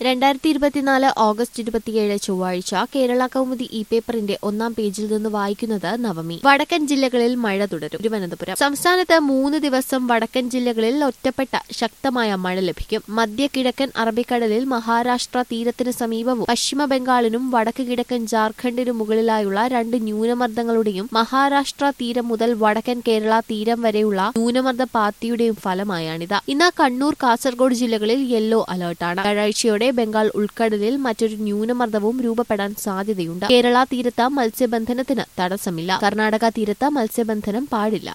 രണ്ടായിരത്തി ഇരുപത്തിനാല് ഓഗസ്റ്റ് ഇരുപത്തിയേഴ് ചൊവ്വാഴ്ച കേരള കൗമുദി ഇ പേപ്പറിന്റെ ഒന്നാം പേജിൽ നിന്ന് വായിക്കുന്നത് നവമി വടക്കൻ ജില്ലകളിൽ മഴ തുടരും തിരുവനന്തപുരം സംസ്ഥാനത്ത് മൂന്ന് ദിവസം വടക്കൻ ജില്ലകളിൽ ഒറ്റപ്പെട്ട ശക്തമായ മഴ ലഭിക്കും മധ്യ കിഴക്കൻ അറബിക്കടലിൽ മഹാരാഷ്ട്ര തീരത്തിന് സമീപവും പശ്ചിമ ബംഗാളിനും വടക്ക് കിഴക്കൻ ജാർഖണ്ഡിനും മുകളിലായുള്ള രണ്ട് ന്യൂനമർദ്ദങ്ങളുടെയും മഹാരാഷ്ട്ര തീരം മുതൽ വടക്കൻ കേരള തീരം വരെയുള്ള ന്യൂനമർദ്ദ പാത്തിയുടെയും ഫലമായാണിത് ഇന്ന് കണ്ണൂർ കാസർഗോഡ് ജില്ലകളിൽ യെല്ലോ അലർട്ടാണ് വ്യാഴാഴ്ചയോടെ ബംഗാൾ ഉൾക്കടലിൽ മറ്റൊരു ന്യൂനമർദ്ദവും രൂപപ്പെടാൻ സാധ്യതയുണ്ട് കേരള തീരത്ത് മത്സ്യബന്ധനത്തിന് തടസ്സമില്ല കർണാടക തീരത്ത് മത്സ്യബന്ധനം പാടില്ല